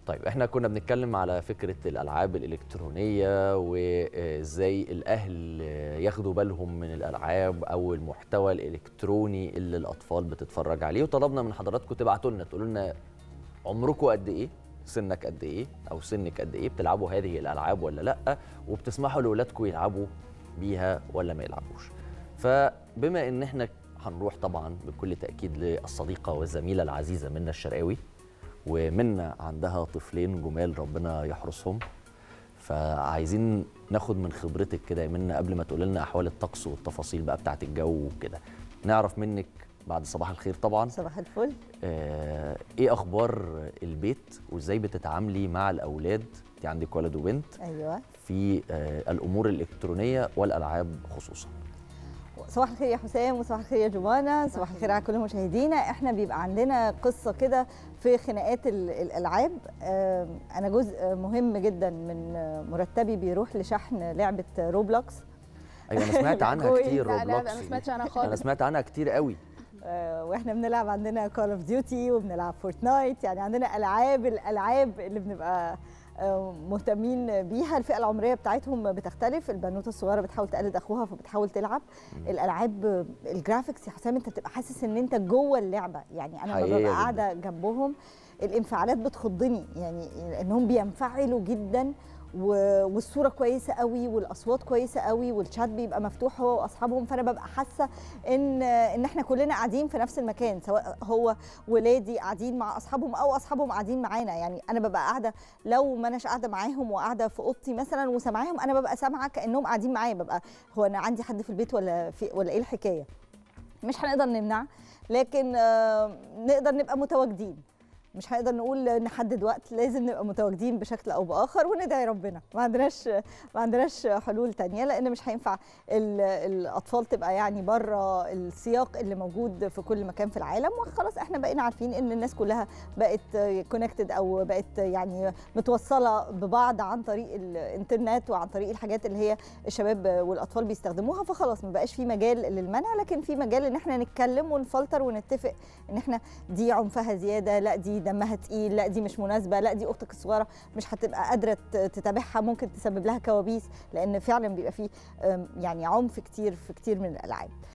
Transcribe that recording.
طيب احنا كنا بنتكلم على فكرة الألعاب الإلكترونية وإزاي الأهل ياخدوا بالهم من الألعاب أو المحتوى الإلكتروني اللي الأطفال بتتفرج عليه وطلبنا من حضراتكم تبعتوا لنا تقولوا لنا عمركم قد إيه سنك قد إيه أو سنك قد إيه بتلعبوا هذه الألعاب ولا لأ وبتسمحوا لأولادكم يلعبوا بيها ولا ما يلعبوش فبما إن احنا هنروح طبعا بكل تأكيد للصديقة والزميلة العزيزة منى الشرقاوي ومنى عندها طفلين جمال ربنا يحرسهم فعايزين ناخد من خبرتك كده يا منى قبل ما تقول لنا احوال الطقس والتفاصيل بقى بتاعت الجو وكده نعرف منك بعد صباح الخير طبعا صباح الفل آه ايه اخبار البيت وازاي بتتعاملي مع الاولاد انت عندك ولد وبنت ايوه في آه الامور الالكترونيه والالعاب خصوصا صباح الخير يا حسام وصباح الخير يا جمانة صباح الخير على كل مشاهدينا احنا بيبقى عندنا قصة كده في خناقات ال- الألعاب آم، أنا جزء مهم جدا من مرتبي بيروح لشحن لعبة روبلوكس ايوه انا سمعت عنها كويس. كتير لا لا روبلوكس انا ما دي. سمعتش عنها انا خالص سمعت عنها كتير قوي آه، واحنا بنلعب عندنا كول اوف ديوتي وبنلعب فورتنايت يعني عندنا العاب الالعاب اللي بنبقى آه، مهتمين بيها الفئه العمريه بتاعتهم بتختلف البنوته الصغيره بتحاول تقلد اخوها فبتحاول تلعب الالعاب آه، الجرافيكس يا حسام انت بتبقى حاسس ان انت جوه اللعبه يعني انا لما حقيقية ببقى جداً. قاعده جنبهم الانفعالات بتخضني يعني انهم بينفعلوا جدا و- والصوره كويسه قوي والاصوات كويسه قوي والشات بيبقى مفتوح هو واصحابهم فانا ببقى حاسه ان ان احنا كلنا قاعدين في نفس المكان سواء هو ولادي قاعدين مع اصحابهم او اصحابهم قاعدين معانا يعني انا ببقى قاعده لو ما اناش قاعده معاهم وقاعده في اوضتي مثلا وسامعاهم انا ببقى سامعه كانهم قاعدين معايا ببقى هو انا عندي حد في البيت ولا في ولا ايه الحكايه مش هنقدر نمنع لكن آه، نقدر نبقى متواجدين مش هنقدر نقول نحدد وقت لازم نبقى متواجدين بشكل او باخر وندعي ربنا ما عندناش ما عندناش حلول تانية لان مش هينفع ال- الاطفال تبقى يعني بره السياق اللي موجود في كل مكان في العالم وخلاص احنا بقينا عارفين ان الناس كلها بقت كونكتد او بقت يعني متوصله ببعض عن طريق الانترنت وعن طريق الحاجات اللي هي الشباب والاطفال بيستخدموها فخلاص ما بقاش في مجال للمنع لكن في مجال ان احنا نتكلم ونفلتر ونتفق ان احنا دي عنفها زياده لا دي دمها تقيل لا دي مش مناسبه لا دي اختك الصغيره مش هتبقى قادره ت- تتابعها ممكن تسبب لها كوابيس لان فعلا بيبقى فيه أم، يعني عنف كتير في كتير من الالعاب